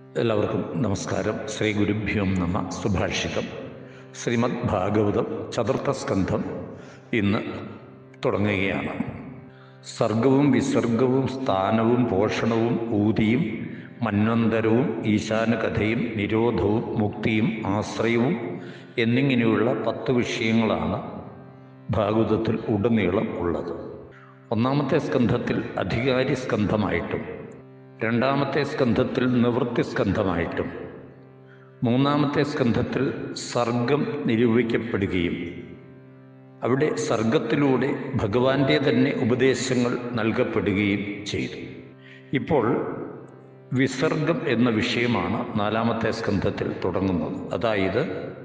എല്ലാവർക്കും നമസ്കാരം ശ്രീ ഗുരുഭ്യോം നമ സുഭാഷിതം ശ്രീമദ് ഭാഗവതം ചതുർത്ഥ സ്കന്ധം ഇന്ന് തുടങ്ങുകയാണ് സർഗവും വിസർഗവും സ്ഥാനവും പോഷണവും ഊതിയും മന്വന്തരവും ഈശാനകഥയും നിരോധവും മുക്തിയും ആശ്രയവും എന്നിങ്ങനെയുള്ള പത്ത് വിഷയങ്ങളാണ് ഭാഗവതത്തിൽ ഉടനീളം ഉള്ളത് ഒന്നാമത്തെ സ്കന്ധത്തിൽ അധികാരി സ്കന്ധമായിട്ടും രണ്ടാമത്തെ സ്കന്ധത്തിൽ നിവൃത്തി സ്കന്ധമായിട്ടും മൂന്നാമത്തെ സ്കന്ധത്തിൽ സർഗം നിരൂപിക്കപ്പെടുകയും അവിടെ സർഗത്തിലൂടെ ഭഗവാന്റെ തന്നെ ഉപദേശങ്ങൾ നൽകപ്പെടുകയും ചെയ്തു ഇപ്പോൾ വിസർഗം എന്ന വിഷയമാണ് നാലാമത്തെ സ്കന്ധത്തിൽ തുടങ്ങുന്നത് അതായത്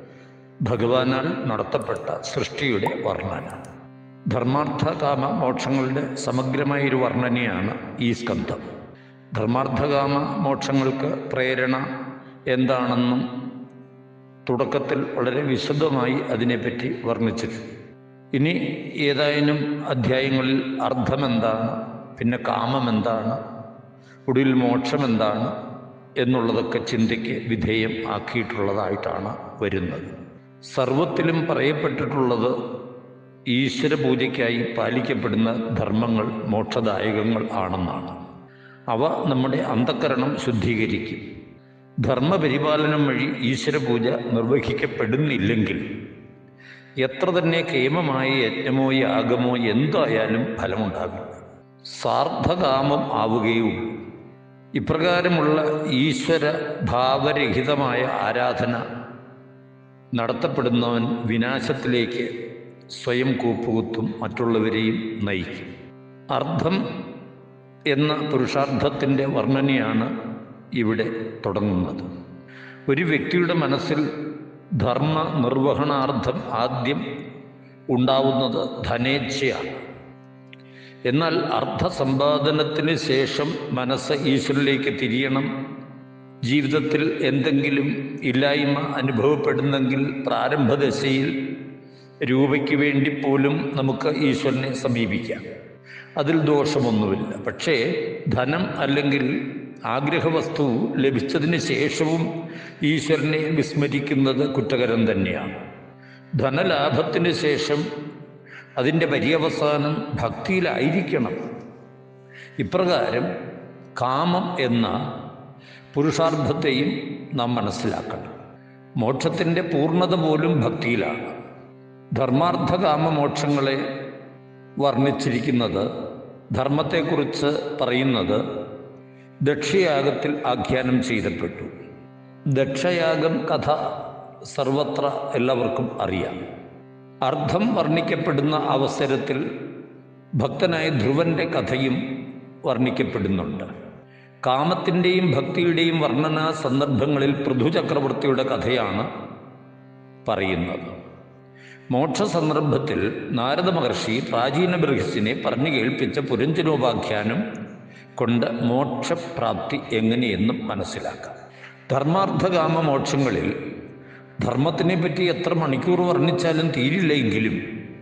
ഭഗവാനാൽ നടത്തപ്പെട്ട സൃഷ്ടിയുടെ വർണ്ണന ധർമാർത്ഥ കാമ മോക്ഷങ്ങളുടെ സമഗ്രമായൊരു വർണ്ണനയാണ് ഈ സ്കന്ധം ധർമാർത്ഥകാമ മോക്ഷങ്ങൾക്ക് പ്രേരണ എന്താണെന്നും തുടക്കത്തിൽ വളരെ വിശദമായി അതിനെപ്പറ്റി വർണ്ണിച്ചിട്ടുണ്ട് ഇനി ഏതായാലും അധ്യായങ്ങളിൽ അർത്ഥം എന്താണ് പിന്നെ കാമം എന്താണ് ഒടുവിൽ മോക്ഷം എന്താണ് എന്നുള്ളതൊക്കെ ചിന്തയ്ക്ക് വിധേയം ആക്കിയിട്ടുള്ളതായിട്ടാണ് വരുന്നത് സർവത്തിലും പറയപ്പെട്ടിട്ടുള്ളത് ഈശ്വര പൂജയ്ക്കായി പാലിക്കപ്പെടുന്ന ധർമ്മങ്ങൾ മോക്ഷദായകങ്ങൾ ആണെന്നാണ് അവ നമ്മുടെ അന്ധക്കരണം ശുദ്ധീകരിക്കും ധർമ്മപരിപാലനം വഴി ഈശ്വര പൂജ നിർവഹിക്കപ്പെടുന്നില്ലെങ്കിൽ എത്ര തന്നെ കേമമായ യജ്ഞമോ യാഗമോ എന്തായാലും ഫലമുണ്ടാകില്ല സാർത്ഥകാമം ആവുകയുള്ളൂ ഇപ്രകാരമുള്ള ഈശ്വര ഭാവരഹിതമായ ആരാധന നടത്തപ്പെടുന്നവൻ വിനാശത്തിലേക്ക് സ്വയം കൂപ്പുകുത്തും മറ്റുള്ളവരെയും നയിക്കും അർത്ഥം എന്ന പുരുഷാർത്ഥത്തിൻ്റെ വർണ്ണനയാണ് ഇവിടെ തുടങ്ങുന്നത് ഒരു വ്യക്തിയുടെ മനസ്സിൽ ധർമ്മ നിർവഹണാർത്ഥം ആദ്യം ഉണ്ടാവുന്നത് ധനേച്ഛയാണ് എന്നാൽ അർത്ഥസമ്പാദനത്തിന് ശേഷം മനസ്സ് ഈശ്വരിലേക്ക് തിരിയണം ജീവിതത്തിൽ എന്തെങ്കിലും ഇല്ലായ്മ അനുഭവപ്പെടുന്നെങ്കിൽ പ്രാരംഭദശയിൽ രൂപയ്ക്ക് വേണ്ടി പോലും നമുക്ക് ഈശ്വരനെ സമീപിക്കാം അതിൽ ദോഷമൊന്നുമില്ല പക്ഷേ ധനം അല്ലെങ്കിൽ ആഗ്രഹവസ്തു ലഭിച്ചതിന് ശേഷവും ഈശ്വരനെ വിസ്മരിക്കുന്നത് കുറ്റകരം തന്നെയാണ് ധനലാഭത്തിന് ശേഷം അതിൻ്റെ പര്യവസാനം ഭക്തിയിലായിരിക്കണം ഇപ്രകാരം കാമം എന്ന പുരുഷാർത്ഥത്തെയും നാം മനസ്സിലാക്കണം മോക്ഷത്തിൻ്റെ പൂർണ്ണത പോലും ഭക്തിയിലാണ് ധർമാർത്ഥകാമ മോക്ഷങ്ങളെ വർണ്ണിച്ചിരിക്കുന്നത് ധർമ്മത്തെക്കുറിച്ച് പറയുന്നത് ദക്ഷയാഗത്തിൽ ആഖ്യാനം ചെയ്തപ്പെട്ടു ദക്ഷയാഗം കഥ സർവത്ര എല്ലാവർക്കും അറിയാം അർത്ഥം വർണ്ണിക്കപ്പെടുന്ന അവസരത്തിൽ ഭക്തനായ ധ്രുവന്റെ കഥയും വർണ്ണിക്കപ്പെടുന്നുണ്ട് കാമത്തിൻ്റെയും ഭക്തിയുടെയും വർണ്ണനാ സന്ദർഭങ്ങളിൽ പൃഥു ചക്രവർത്തിയുടെ കഥയാണ് പറയുന്നത് മോക്ഷ സന്ദർഭത്തിൽ നാരദ മഹർഷി പ്രാചീന ബൃഹസിനെ പറഞ്ഞു കേൾപ്പിച്ച പുരഞ്ജനോപാഖ്യാനം കൊണ്ട് മോക്ഷപ്രാപ്തി എങ്ങനെയെന്നും മനസ്സിലാക്കാം ധർമാർത്ഥകാമ മോക്ഷങ്ങളിൽ ധർമ്മത്തിനെ പറ്റി എത്ര മണിക്കൂർ വർണ്ണിച്ചാലും തീരില്ലെങ്കിലും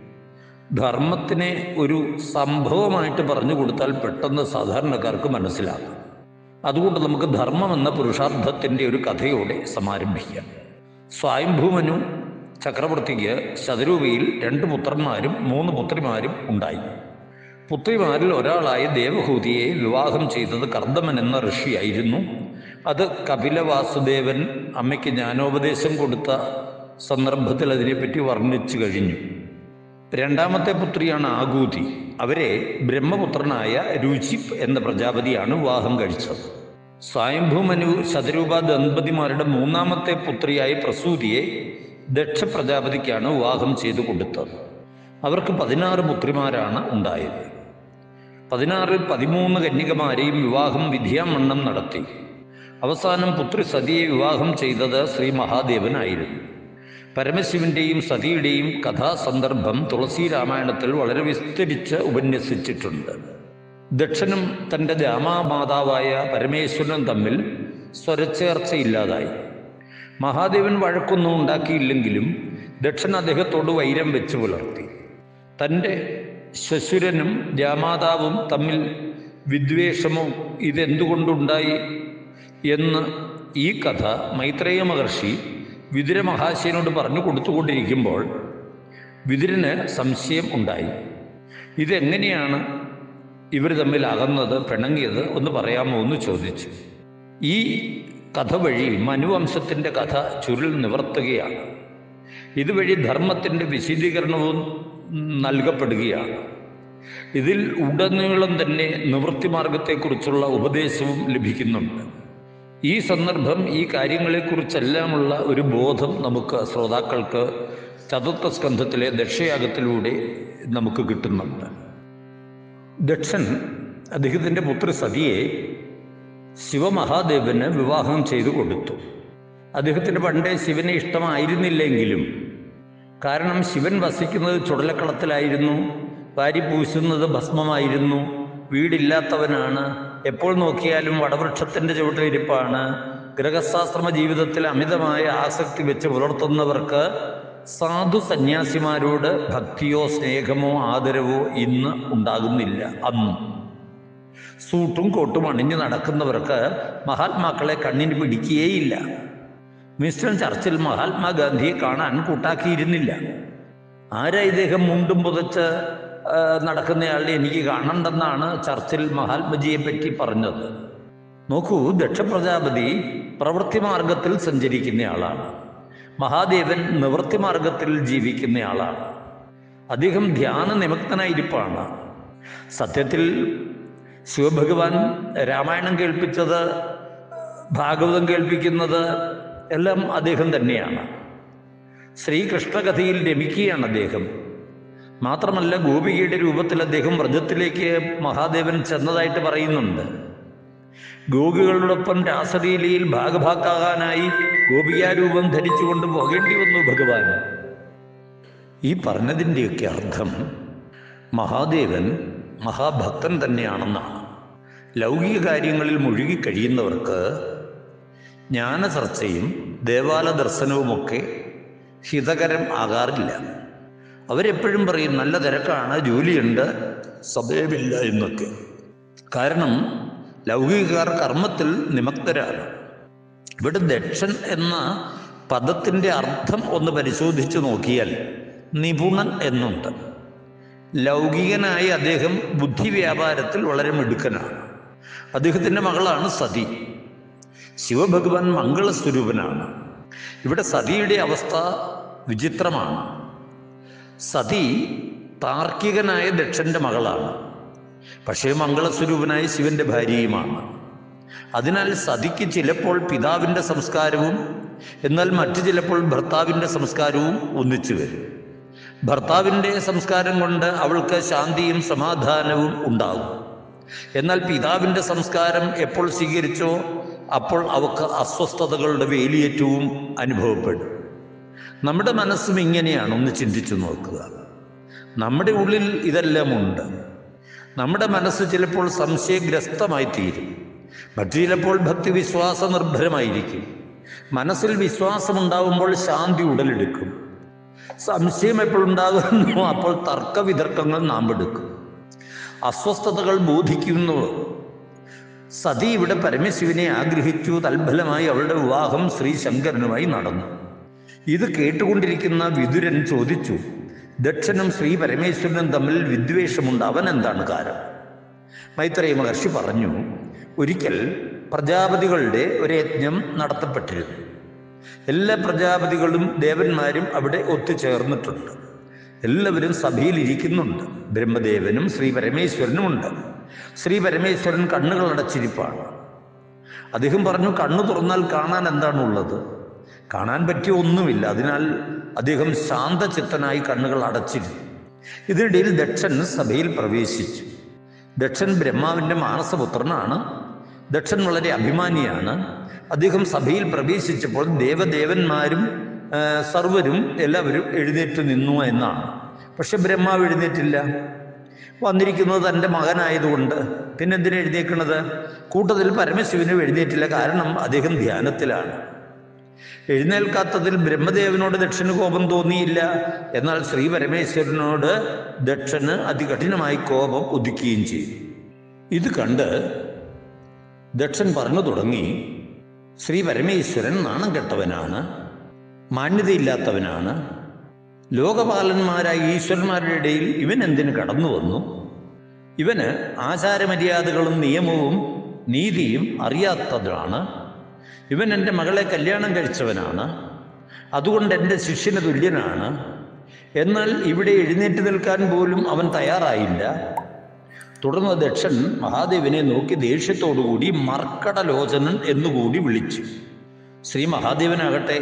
ധർമ്മത്തിനെ ഒരു സംഭവമായിട്ട് പറഞ്ഞു കൊടുത്താൽ പെട്ടെന്ന് സാധാരണക്കാർക്ക് മനസ്സിലാകും അതുകൊണ്ട് നമുക്ക് ധർമ്മം എന്ന പുരുഷാർത്ഥത്തിൻ്റെ ഒരു കഥയോടെ സമാരംഭിക്കാം സ്വയംഭൂമനു ചക്രവർത്തിക്ക് ശതരൂപയിൽ രണ്ട് പുത്രന്മാരും മൂന്ന് പുത്രിമാരും ഉണ്ടായി പുത്രിമാരിൽ ഒരാളായ ദേവഹൂതിയെ വിവാഹം ചെയ്തത് കർദമൻ എന്ന ഋഷിയായിരുന്നു അത് കപിലവാസുദേവൻ അമ്മയ്ക്ക് ജ്ഞാനോപദേശം കൊടുത്ത സന്ദർഭത്തിൽ അതിനെപ്പറ്റി വർണ്ണിച്ചു കഴിഞ്ഞു രണ്ടാമത്തെ പുത്രിയാണ് ആകൂതി അവരെ ബ്രഹ്മപുത്രനായ രുചിപ് എന്ന പ്രജാപതിയാണ് വിവാഹം കഴിച്ചത് സ്വയംഭൂമനു ശതരൂപ ദമ്പതിമാരുടെ മൂന്നാമത്തെ പുത്രിയായ പ്രസൂതിയെ ദക്ഷ പ്രജാപതിക്കാണ് വിവാഹം ചെയ്തു കൊടുത്തത് അവർക്ക് പതിനാറ് പുത്രിമാരാണ് ഉണ്ടായത് പതിനാറിൽ പതിമൂന്ന് കന്യകമാരെയും വിവാഹം വിധിയാമണ്ണം നടത്തി അവസാനം പുത്രി സതിയെ വിവാഹം ചെയ്തത് ശ്രീ മഹാദേവനായിരുന്നു പരമശിവന്റെയും സതിയുടെയും കഥാസന്ദർഭം തുളസി രാമായണത്തിൽ വളരെ വിസ്തരിച്ച് ഉപന്യസിച്ചിട്ടുണ്ട് ദക്ഷനും തൻ്റെ രാമാമാതാവായ പരമേശ്വരനും തമ്മിൽ സ്വരച്ചേർച്ചയില്ലാതായി മഹാദേവൻ വഴക്കൊന്നും ഉണ്ടാക്കിയില്ലെങ്കിലും ദക്ഷൻ അദ്ദേഹത്തോട് വൈരം വെച്ച് പുലർത്തി തൻ്റെ ശ്വശുരനും രാമാതാവും തമ്മിൽ വിദ്വേഷമോ ഇതെന്തുകൊണ്ടുണ്ടായി എന്ന് ഈ കഥ മൈത്രേയ മഹർഷി വിതുര മഹാശയനോട് പറഞ്ഞു കൊടുത്തുകൊണ്ടിരിക്കുമ്പോൾ വിതുരന് സംശയം ഉണ്ടായി ഇതെങ്ങനെയാണ് ഇവർ തമ്മിൽ അകന്നത് പിണങ്ങിയത് ഒന്ന് പറയാമോ എന്ന് ചോദിച്ചു ഈ കഥ വഴി മനുവംശത്തിൻ്റെ കഥ ചുരുൾ നിവർത്തുകയാണ് ഇതുവഴി ധർമ്മത്തിൻ്റെ വിശദീകരണവും നൽകപ്പെടുകയാണ് ഇതിൽ ഉടനീളം തന്നെ നിവൃത്തി മാർഗത്തെക്കുറിച്ചുള്ള ഉപദേശവും ലഭിക്കുന്നുണ്ട് ഈ സന്ദർഭം ഈ കാര്യങ്ങളെക്കുറിച്ചെല്ലാമുള്ള ഒരു ബോധം നമുക്ക് ശ്രോതാക്കൾക്ക് ചതുർത്ഥ സ്കന്ധത്തിലെ ദക്ഷയാഗത്തിലൂടെ നമുക്ക് കിട്ടുന്നുണ്ട് ദക്ഷൻ അദ്ദേഹത്തിൻ്റെ പുത്രി സതിയെ ശിവമഹാദേവന് വിവാഹം ചെയ്തു കൊടുത്തു അദ്ദേഹത്തിന് പണ്ടേ ശിവനെ ഇഷ്ടമായിരുന്നില്ലെങ്കിലും കാരണം ശിവൻ വസിക്കുന്നത് ചുടലക്കളത്തിലായിരുന്നു വാരി പൂശുന്നത് ഭസ്മമായിരുന്നു വീടില്ലാത്തവനാണ് എപ്പോൾ നോക്കിയാലും വടവൃക്ഷത്തിൻ്റെ ചുവട്ടിലിരിപ്പാണ് ഗൃഹശാസ്ത്രമ ജീവിതത്തിൽ അമിതമായ ആസക്തി വെച്ച് പുലർത്തുന്നവർക്ക് സാധു സന്യാസിമാരോട് ഭക്തിയോ സ്നേഹമോ ആദരവോ ഇന്ന് ഉണ്ടാകുന്നില്ല അന്ന് സൂട്ടും കോട്ടും അണിഞ്ഞു നടക്കുന്നവർക്ക് മഹാത്മാക്കളെ കണ്ണിന് പിടിക്കുകയേയില്ല മിസ്റ്റർ ചർച്ചിൽ മഹാത്മാഗാന്ധിയെ കാണാൻ കൂട്ടാക്കിയിരുന്നില്ല ആരാ ഇദ്ദേഹം മുണ്ടും പുതച്ച് ആ, നടക്കുന്നയാളെ എനിക്ക് കാണണ്ടെന്നാണ് ചർച്ചിൽ മഹാത്മജിയെ പറ്റി പറഞ്ഞത് നോക്കൂ ദക്ഷ പ്രജാപതി പ്രവൃത്തി മാർഗത്തിൽ സഞ്ചരിക്കുന്നയാളാണ് മഹാദേവൻ നിവൃത്തി മാർഗത്തിൽ ജീവിക്കുന്നയാളാണ് അദ്ദേഹം ധ്യാന നിമഗ്നായിരിപ്പാണ് സത്യത്തിൽ ശിവഭഗവാൻ രാമായണം കേൾപ്പിച്ചത് ഭാഗവതം കേൾപ്പിക്കുന്നത് എല്ലാം അദ്ദേഹം തന്നെയാണ് ശ്രീകൃഷ്ണകഥയിൽ രമിക്കുകയാണ് അദ്ദേഹം മാത്രമല്ല ഗോപികയുടെ രൂപത്തിൽ അദ്ദേഹം വ്രജത്തിലേക്ക് മഹാദേവൻ ചെന്നതായിട്ട് പറയുന്നുണ്ട് ഗോപികളോടൊപ്പം രാസലീലയിൽ ഭാഗഭാക്കാകാനായി ഗോപികാരൂപം ധരിച്ചുകൊണ്ട് പോകേണ്ടി വന്നു ഭഗവാൻ ഈ പറഞ്ഞതിൻ്റെയൊക്കെ അർത്ഥം മഹാദേവൻ മഹാഭക്തൻ തന്നെയാണെന്നാണ് ലൗകിക കാര്യങ്ങളിൽ മുഴുകിക്കഴിയുന്നവർക്ക് ജ്ഞാനചർച്ചയും ദേവാല ദർശനവുമൊക്കെ ഹിതകരം ആകാറില്ല അവരെപ്പോഴും പറയും നല്ല തിരക്കാണ് ജോലിയുണ്ട് സമയമില്ല എന്നൊക്കെ കാരണം ലൗകികർ കർമ്മത്തിൽ നിമഗ്നരാണ് ഇവിടെ ദക്ഷൻ എന്ന പദത്തിൻ്റെ അർത്ഥം ഒന്ന് പരിശോധിച്ച് നോക്കിയാൽ നിപുണൻ എന്നുണ്ട് ലൗകികനായ അദ്ദേഹം ബുദ്ധി വ്യാപാരത്തിൽ വളരെ മിടുക്കനാണ് അദ്ദേഹത്തിൻ്റെ മകളാണ് സതി ശിവഭഗവാൻ മംഗളസ്വരൂപനാണ് ഇവിടെ സതിയുടെ അവസ്ഥ വിചിത്രമാണ് സതി താർക്കികനായ ദക്ഷന്റെ മകളാണ് പക്ഷേ മംഗളസ്വരൂപനായ ശിവന്റെ ഭാര്യയുമാണ് അതിനാൽ സതിക്ക് ചിലപ്പോൾ പിതാവിൻ്റെ സംസ്കാരവും എന്നാൽ മറ്റു ചിലപ്പോൾ ഭർത്താവിൻ്റെ സംസ്കാരവും ഒന്നിച്ചു വരും ഭർത്താവിൻ്റെ സംസ്കാരം കൊണ്ട് അവൾക്ക് ശാന്തിയും സമാധാനവും ഉണ്ടാകും എന്നാൽ പിതാവിൻ്റെ സംസ്കാരം എപ്പോൾ സ്വീകരിച്ചോ അപ്പോൾ അവൾക്ക് അസ്വസ്ഥതകളുടെ വേലിയേറ്റവും അനുഭവപ്പെടും നമ്മുടെ മനസ്സും ഇങ്ങനെയാണ് ഒന്ന് ചിന്തിച്ചു നോക്കുക നമ്മുടെ ഉള്ളിൽ ഇതെല്ലാം ഉണ്ട് നമ്മുടെ മനസ്സ് ചിലപ്പോൾ സംശയഗ്രസ്തമായി തീരും മറ്റു ചിലപ്പോൾ ഭക്തി വിശ്വാസ നിർഭരമായിരിക്കും മനസ്സിൽ വിശ്വാസമുണ്ടാവുമ്പോൾ ശാന്തി ഉടലെടുക്കും സംശയം എപ്പോഴുണ്ടാകുന്നു അപ്പോൾ തർക്കവിതർക്കങ്ങൾ നാം എടുക്കും അസ്വസ്ഥതകൾ ബോധിക്കുന്നു സതി ഇവിടെ പരമശിവനെ ആഗ്രഹിച്ചു തൽഫലമായി അവളുടെ വിവാഹം ശ്രീ ശങ്കരനുമായി നടന്നു ഇത് കേട്ടുകൊണ്ടിരിക്കുന്ന വിതുരൻ ചോദിച്ചു ദക്ഷനും ശ്രീ പരമേശ്വരനും തമ്മിൽ വിദ്വേഷമുണ്ട് അവൻ എന്താണ് കാരണം മൈത്രേയ മഹർഷി പറഞ്ഞു ഒരിക്കൽ പ്രജാപതികളുടെ ഒരു യജ്ഞം നടത്തപ്പെട്ടിരുന്നു എല്ലാ പ്രജാപതികളും ദേവന്മാരും അവിടെ ഒത്തുചേർന്നിട്ടുണ്ട് എല്ലാവരും സഭയിൽ ഇരിക്കുന്നുണ്ട് ബ്രഹ്മദേവനും ശ്രീ പരമേശ്വരനും ഉണ്ട് ശ്രീ പരമേശ്വരൻ കണ്ണുകൾ അടച്ചിരിപ്പാണ് അദ്ദേഹം പറഞ്ഞു കണ്ണു തുറന്നാൽ കാണാൻ എന്താണുള്ളത് കാണാൻ പറ്റിയ ഒന്നുമില്ല അതിനാൽ അദ്ദേഹം ശാന്തചിത്തനായി കണ്ണുകൾ അടച്ചിരുന്നു ഇതിനിടയിൽ ദക്ഷൻ സഭയിൽ പ്രവേശിച്ചു ദക്ഷൻ ബ്രഹ്മാവിൻ്റെ മാനസപുത്രനാണ് ദക്ഷൻ വളരെ അഭിമാനിയാണ് അദ്ദേഹം സഭയിൽ പ്രവേശിച്ചപ്പോൾ ദേവദേവന്മാരും ആ, സർവരും എല്ലാവരും എഴുന്നേറ്റ് നിന്നു എന്നാണ് പക്ഷെ ബ്രഹ്മാവ് എഴുന്നേറ്റില്ല വന്നിരിക്കുന്നത് തൻ്റെ മകനായതുകൊണ്ട് പിന്നെ എന്തിനാ എഴുന്നേക്കുന്നത് കൂട്ടത്തിൽ പരമശിവനും എഴുന്നേറ്റില്ല കാരണം അദ്ദേഹം ധ്യാനത്തിലാണ് എഴുന്നേൽക്കാത്തതിൽ ബ്രഹ്മദേവനോട് ദക്ഷന് കോപം തോന്നിയില്ല എന്നാൽ ശ്രീ പരമേശ്വരനോട് ദക്ഷന് അതികഠിനമായി കോപം ഉദിക്കുകയും ചെയ്തു ഇത് കണ്ട് ദക്ഷൻ പറഞ്ഞു തുടങ്ങി ശ്രീ പരമേശ്വരൻ നാണം കെട്ടവനാണ് മാന്യതയില്ലാത്തവനാണ് ലോകപാലന്മാരായ ഈശ്വരന്മാരുടെ ഇടയിൽ ഇവൻ എന്തിന് കടന്നു വന്നു ഇവന് ആചാരമര്യാദകളും നിയമവും നീതിയും അറിയാത്തതാണ് ഇവൻ എൻ്റെ മകളെ കല്യാണം കഴിച്ചവനാണ് അതുകൊണ്ട് എൻ്റെ ശിഷ്യന് തുല്യനാണ് എന്നാൽ ഇവിടെ എഴുന്നേറ്റ് നിൽക്കാൻ പോലും അവൻ തയ്യാറായില്ല തുടർന്ന് ദക്ഷൻ മഹാദേവനെ നോക്കി ദേഷ്യത്തോടുകൂടി മർക്കടലോചനൻ എന്നുകൂടി വിളിച്ചു ശ്രീ മഹാദേവനാകട്ടെ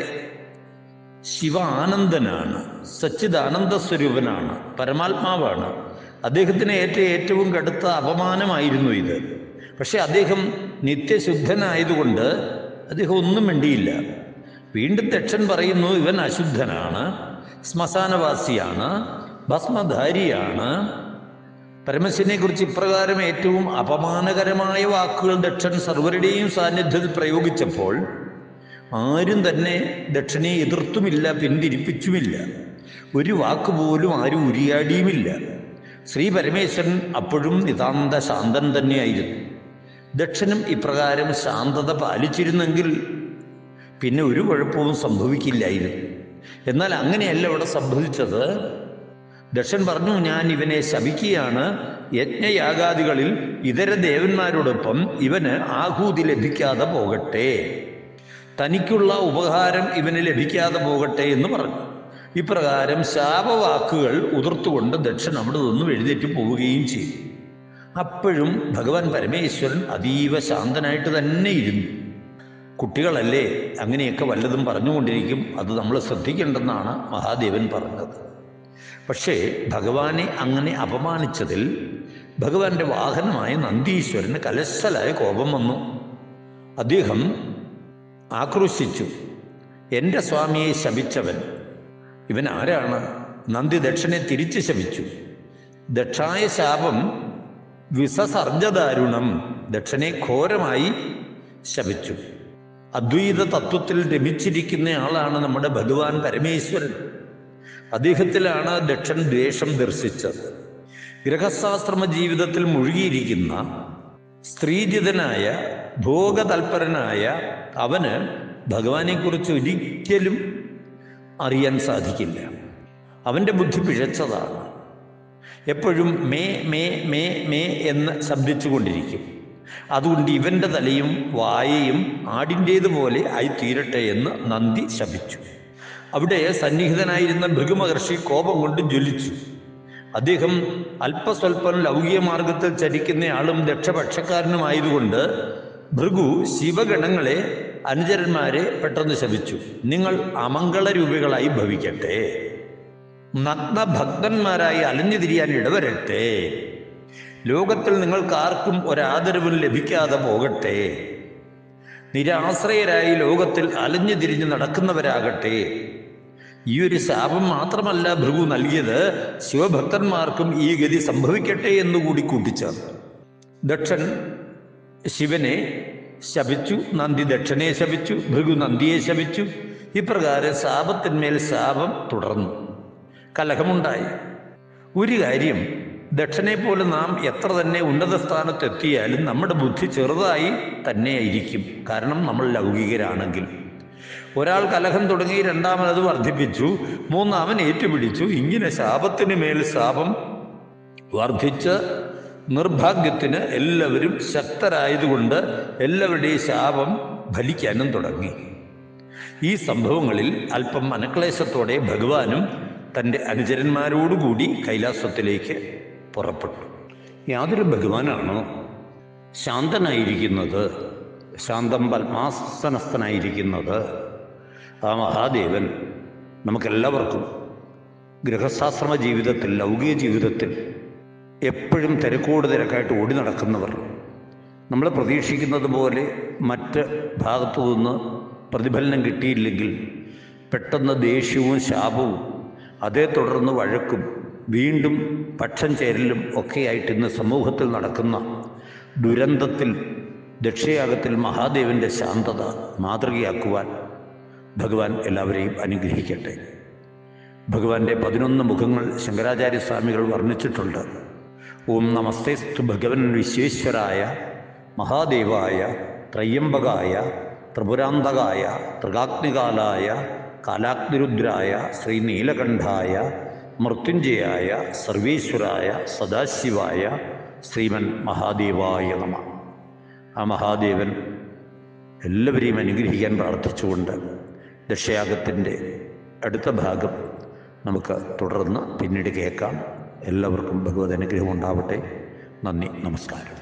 ശിവ ആനന്ദനാണ് സച്ചിദാനന്ദ സ്വരൂപനാണ് പരമാത്മാവാണ് അദ്ദേഹത്തിന് ഏറ്റ ഏറ്റവും കടുത്ത അപമാനമായിരുന്നു ഇത് പക്ഷെ അദ്ദേഹം നിത്യശുദ്ധനായതുകൊണ്ട് അദ്ദേഹം ഒന്നും മിണ്ടിയില്ല വീണ്ടും ദക്ഷൻ പറയുന്നു ഇവൻ അശുദ്ധനാണ് ശ്മശാനവാസിയാണ് ഭസ്മധാരിയാണ് പരമശിവനെ കുറിച്ച് ഇപ്രകാരം ഏറ്റവും അപമാനകരമായ വാക്കുകൾ ദക്ഷൻ സർവരുടെയും സാന്നിധ്യത്തിൽ പ്രയോഗിച്ചപ്പോൾ ആരും തന്നെ ദക്ഷനെ എതിർത്തുമില്ല പിന്തിരിപ്പിച്ചുമില്ല ഒരു വാക്ക് പോലും ആരും ഉരിയാടിയുമില്ല ശ്രീ പരമേശ്വരൻ അപ്പോഴും നിതാന്ത ശാന്തൻ തന്നെയായിരുന്നു ദക്ഷനും ഇപ്രകാരം ശാന്തത പാലിച്ചിരുന്നെങ്കിൽ പിന്നെ ഒരു കുഴപ്പവും സംഭവിക്കില്ലായിരുന്നു എന്നാൽ അങ്ങനെയല്ല ഇവിടെ സംഭവിച്ചത് ദക്ഷൻ പറഞ്ഞു ഞാൻ ഇവനെ ശപിക്കുകയാണ് യജ്ഞയാഗാദികളിൽ ഇതര ദേവന്മാരോടൊപ്പം ഇവന് ആഹൂതി ലഭിക്കാതെ പോകട്ടെ തനിക്കുള്ള ഉപകാരം ഇവന് ലഭിക്കാതെ പോകട്ടെ എന്ന് പറഞ്ഞു ഇപ്രകാരം ശാപവാക്കുകൾ ഉതിർത്തുകൊണ്ട് ദക്ഷൻ അവിടെ നിന്നും എഴുന്നേറ്റ് പോവുകയും ചെയ്തു അപ്പോഴും ഭഗവാൻ പരമേശ്വരൻ അതീവ ശാന്തനായിട്ട് തന്നെ ഇരുന്നു കുട്ടികളല്ലേ അങ്ങനെയൊക്കെ വല്ലതും പറഞ്ഞുകൊണ്ടിരിക്കും അത് നമ്മൾ ശ്രദ്ധിക്കേണ്ടെന്നാണ് മഹാദേവൻ പറഞ്ഞത് പക്ഷേ ഭഗവാനെ അങ്ങനെ അപമാനിച്ചതിൽ ഭഗവാന്റെ വാഹനമായ നന്ദീശ്വരന് കലശലായ കോപം വന്നു അദ്ദേഹം ആക്രോശിച്ചു എൻ്റെ സ്വാമിയെ ശപിച്ചവൻ ഇവൻ ആരാണ് നന്ദി ദക്ഷനെ തിരിച്ചു ശപിച്ചു ദക്ഷായ ശാപം വിസസർജദാരുണം ദക്ഷനെ ഘോരമായി ശപിച്ചു അദ്വൈത തത്വത്തിൽ രമിച്ചിരിക്കുന്ന ആളാണ് നമ്മുടെ ഭഗവാൻ പരമേശ്വരൻ അദ്ദേഹത്തിലാണ് ദക്ഷൻ ദ്വേഷം ദർശിച്ചത് ഗൃഹശാസ്ത്രമ ജീവിതത്തിൽ മുഴുകിയിരിക്കുന്ന സ്ത്രീജിതനായ ഭോഗതൽപരനായ അവന് ഭഗവാനെക്കുറിച്ച് ഒരിക്കലും അറിയാൻ സാധിക്കില്ല അവൻ്റെ ബുദ്ധി പിഴച്ചതാണ് എപ്പോഴും മേ മേ മേ മേ എന്ന് ശബ്ദിച്ചുകൊണ്ടിരിക്കും അതുകൊണ്ട് ഇവൻ്റെ തലയും വായയും ആടിൻ്റേതുപോലെ ആയി തീരട്ടെ എന്ന് നന്ദി ശപിച്ചു അവിടെ സന്നിഹിതനായിരുന്ന ഭൃഗുമഹർഷി കോപം കൊണ്ട് ജ്വലിച്ചു അദ്ദേഹം അല്പസ്വല്പം ലൗകിക മാർഗത്തിൽ ചരിക്കുന്നയാളും ദക്ഷപക്ഷക്കാരനുമായതുകൊണ്ട് ഭൃഗു ശിവഗണങ്ങളെ അനുചരന്മാരെ പെട്ടെന്ന് ശപിച്ചു നിങ്ങൾ അമംഗളരൂപികളായി ഭവിക്കട്ടെ നഗ്നഭക്തന്മാരായി അലഞ്ഞു തിരിയാൻ ഇടവരട്ടെ ലോകത്തിൽ നിങ്ങൾക്കാർക്കും ഒരാദരവും ലഭിക്കാതെ പോകട്ടെ നിരാശ്രയരായി ലോകത്തിൽ അലഞ്ഞു തിരിഞ്ഞ് നടക്കുന്നവരാകട്ടെ ഈ ഒരു ശാപം മാത്രമല്ല ഭൃഗു നൽകിയത് ശിവഭക്തന്മാർക്കും ഈ ഗതി സംഭവിക്കട്ടെ എന്നുകൂടി കൂട്ടിച്ചേർത്തു ദക്ഷൻ ശിവനെ ശപിച്ചു നന്ദി ദക്ഷനെ ശപിച്ചു ഭൃഗു നന്ദിയെ ശപിച്ചു ഇപ്രകാരം ശാപത്തിന്മേൽ ശാപം തുടർന്നു കലഹമുണ്ടായി ഒരു കാര്യം ദക്ഷനെ പോലെ നാം എത്ര തന്നെ ഉന്നത സ്ഥാനത്തെത്തിയാലും നമ്മുടെ ബുദ്ധി ചെറുതായി തന്നെയായിരിക്കും കാരണം നമ്മൾ ലൗകികരാണെങ്കിൽ ഒരാൾ കലഹം തുടങ്ങി രണ്ടാമനത് വർദ്ധിപ്പിച്ചു മൂന്നാമൻ ഏറ്റുപിടിച്ചു ഇങ്ങനെ ശാപത്തിന് മേൽ ശാപം വർദ്ധിച്ച് നിർഭാഗ്യത്തിന് എല്ലാവരും ശക്തരായതുകൊണ്ട് എല്ലാവരുടെയും ശാപം ഫലിക്കാനും തുടങ്ങി ഈ സംഭവങ്ങളിൽ അല്പം മനക്ലേശത്തോടെ ഭഗവാനും തൻ്റെ അനുചരന്മാരോടുകൂടി കൈലാസത്തിലേക്ക് പുറപ്പെട്ടു യാതൊരു ഭഗവാനാണോ ശാന്തനായിരിക്കുന്നത് ശാന്തം പത്മാസനസ്ഥനായിരിക്കുന്നത് ആ മഹാദേവൻ നമുക്കെല്ലാവർക്കും ഗൃഹശാസ്ത്രമ ജീവിതത്തിൽ ലൗകിക ജീവിതത്തിൽ എപ്പോഴും തിരക്കോട് തിരക്കായിട്ട് ഓടി നടക്കുന്നവർ നമ്മൾ പ്രതീക്ഷിക്കുന്നത് പോലെ മറ്റ് ഭാഗത്തു നിന്ന് പ്രതിഫലനം കിട്ടിയില്ലെങ്കിൽ പെട്ടെന്ന് ദേഷ്യവും ശാപവും അതേ തുടർന്ന് വഴക്കും വീണ്ടും പക്ഷം ചേരലും ഒക്കെയായിട്ട് ഇന്ന് സമൂഹത്തിൽ നടക്കുന്ന ദുരന്തത്തിൽ ദക്ഷയാഗത്തിൽ മഹാദേവൻ്റെ ശാന്തത മാതൃകയാക്കുവാൻ ഭഗവാൻ എല്ലാവരെയും അനുഗ്രഹിക്കട്ടെ ഭഗവാന്റെ പതിനൊന്ന് മുഖങ്ങൾ ശങ്കരാചാര്യ സ്വാമികൾ വർണ്ണിച്ചിട്ടുണ്ട് ഓം നമസ്തേസ്തു ഭഗവൻ വിശ്വേശ്വരായ മഹാദേവായ ത്രയ്യംബകായ ത്രിപുരാന്തകായ ത്രികാഗ്നികാലായ കാലാഗ്നിരുദ്രായ ശ്രീ നീലകണ്ഠായ മൃത്യുഞ്ജയായ സർവീശ്വരായ സദാശിവായ ശ്രീമൻ മഹാദേവായ നമ ആ മഹാദേവൻ എല്ലാവരെയും അനുഗ്രഹിക്കാൻ പ്രാർത്ഥിച്ചുകൊണ്ട് ദക്ഷയാഗത്തിൻ്റെ അടുത്ത ഭാഗം നമുക്ക് തുടർന്ന് പിന്നീട് കേൾക്കാം എല്ലാവർക്കും ഭഗവത് അനുഗ്രഹം ഉണ്ടാവട്ടെ നന്ദി നമസ്കാരം